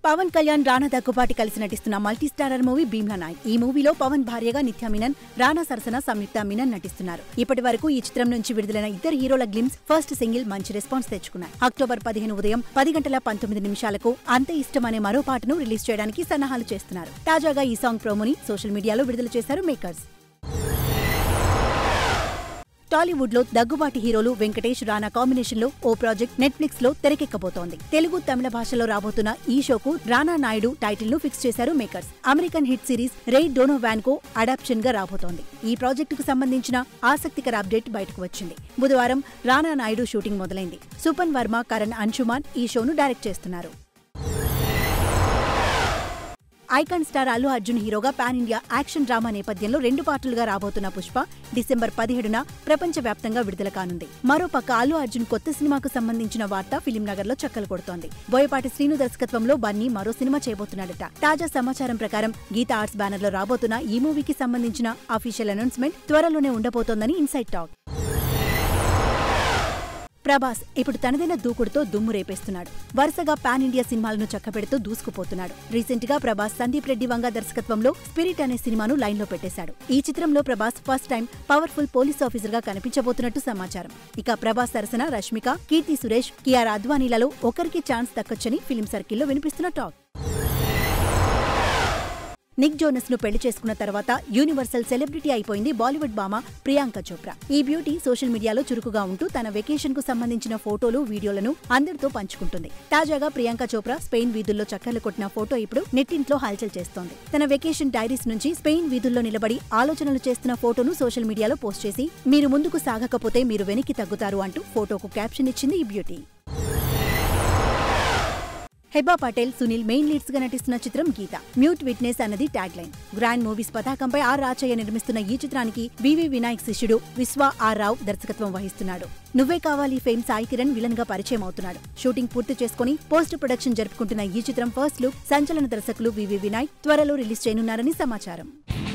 పవన్ కళ్యాణ్ రానా దగ్గుబాటి కలిసి నటిస్తున్న multi starrer movie Bheemla Nayak ఈ మూవీలో పవన్ భార్యగా నిత్య మీనన్ రానా సరసన సంయుక్త మీనన్ నటిస్తున్నారు ఇప్పటి వరకు ఈ చిత్రం నుంచి విడుదలైన ఇద్దరు హీరోల గ్లిమ్స్ ఫస్ట్ సింగిల్ మంచి రెస్పాన్స్ తెచ్చుకున్నాయి అక్టోబర్ పదిహేను ఉదయం పది గంటల పంతొమ్మిది నిమిషాలకు అంతే ఇష్టం అనే మరో పాటను రిలీజ్ చేయడానికి సన్నాహాలు చేస్తున్నారు తాజాగా ఈ సాంగ్ ప్రోమోని సోషల్ మీడియాలో విడుదల చేశారు మేకర్స్ టాలీవుడ్ లో దగ్గుబాటి హీరోలు వెంకటేష్ రానా కాంబినేషన్ లో ఓ ప్రాజెక్ట్ నెట్ఫ్లిక్స్ లో తెరకెక్కబోతోంది తెలుగు తమిళ భాషలో రాబోతున్న ఈ షోకు రానా నాయుడు టైటిల్ ను ఫిక్స్ చేశారు makers American hit series Ray Donovan కు అడాప్షన్ గా రాబోతోంది ఈ ప్రాజెక్టుకు సంబంధించిన ఆసక్తికర అప్డేట్ బయటకు వచ్చింది బుధవారం రానా నాయుడు షూటింగ్ మొదలైంది సుపన్ వర్మ కరణ్ అంశుమాన్ ఈ షోను డైరెక్ట్ చేస్తున్నారు ఐకాన్ స్టార్ అల్లు అర్జున్ హీరోగా పాన్ ఇండియా యాక్షన్ డ్రామా నేపథ్యంలో రెండు పార్టులుగా రాబోతున్న పుష్ప డిసెంబర్ పదిహేడున ప్రపంచవ్యాప్తంగా విడుదల కానుంది మరోపక్క అల్లు అర్జున్ కొత్త సినిమాకు సంబంధించిన వార్త ఫిలిం నగర్ లో చక్కలు కొడుతోంది బోయపాటి శ్రీను దర్శకత్వంలో బన్నీ మరో సినిమా చేయబోతున్నాడట తాజా సమాచారం ప్రకారం గీతా ఆర్ట్స్ బ్యానర్ లో రాబోతున్న ఈ మూవీకి సంబంధించిన అఫీషియల్ అనౌన్స్మెంట్ త్వరలోనే ఉండబోతోందని ఇన్సైడ్ టాక్ ప్రభాస్ ఇప్పుడు తనదైన దూకుడుతో దుమ్ము రేపేస్తున్నాడు వరుసగా పాన్ ఇండియా సినిమాలను చక్కబెడుతూ దూసుకుపోతున్నాడు రీసెంట్ గా ప్రభాస్ సందీప్ రెడ్డి వంగ దర్శకత్వంలో స్పిరిట్ అనే సినిమాను లైన్ లో పెట్టేశాడు ఈ చిత్రంలో Prabhas first time powerful police officer గా కనిపించబోతున్నట్టు సమాచారం ఇక ప్రభాస్ సరసన రష్మిక కీర్తి సురేష్ కియారా అద్వానీలలో ఒకరికి ఛాన్స్ దక్కొచ్చని ఫిలిం సర్కిల్లో వినిపిస్తున్న టాక్ నిక్ జోనస్ ను పెళ్లి చేసుకున్న తర్వాత యూనివర్సల్ సెలబ్రిటీ అయిపోయింది బాలీవుడ్ భామ ప్రియాంక చోప్రా ఈ బ్యూటీ సోషల్ మీడియాలో చురుకుగా ఉంటూ తన వెకేషన్ కు సంబంధించిన ఫోటోలు వీడియోలను అందరితో పంచుకుంటుంది తాజాగా ప్రియాంక చోప్రా స్పెయిన్ వీధుల్లో చక్కర్లు కొట్టిన ఫోటో ఇప్పుడు నెట్టింట్లో హల్చల్ చేస్తోంది తన వెకేషన్ డైరీస్ నుంచి స్పెయిన్ వీధుల్లో నిలబడి ఆలోచనలు చేస్తున్న ఫోటోను సోషల్ మీడియాలో పోస్ట్ చేసి మీరు ముందుకు సాగకపోతే మీరు వెనక్కి తగ్గుతారు అంటూ ఫోటోకు క్యాప్షన్ ఇచ్చింది ఈ beauty Heba Patel Sunil main leads గా నటిస్తున్న చిత్రం గీత మ్యూట్ విట్నెస్ అన్నది ట్యాగ్ లైన్ గ్రాండ్ మూవీస్ పతాకంపై ఆర్ రాచయ్య నిర్మిస్తున్న ఈ చిత్రానికి వివి వినాయక్ శిష్యుడు విశ్వ ఆర్ రావు దర్శకత్వం వహిస్తున్నాడు నువ్వే కావాలి ఫేమ్ సాయి కిరణ్ విలన్ గా పరిచయం అవుతున్నాడు షూటింగ్ పూర్తి చేసుకుని పోస్ట్ ప్రొడక్షన్ జరుపుకుంటున్న ఈ చిత్రం ఫస్ట్ లుక్ సంచలన దర్శకులు వివి వినాయక్ త్వరలో రిలీజ్ చేయనున్నారని సమాచారం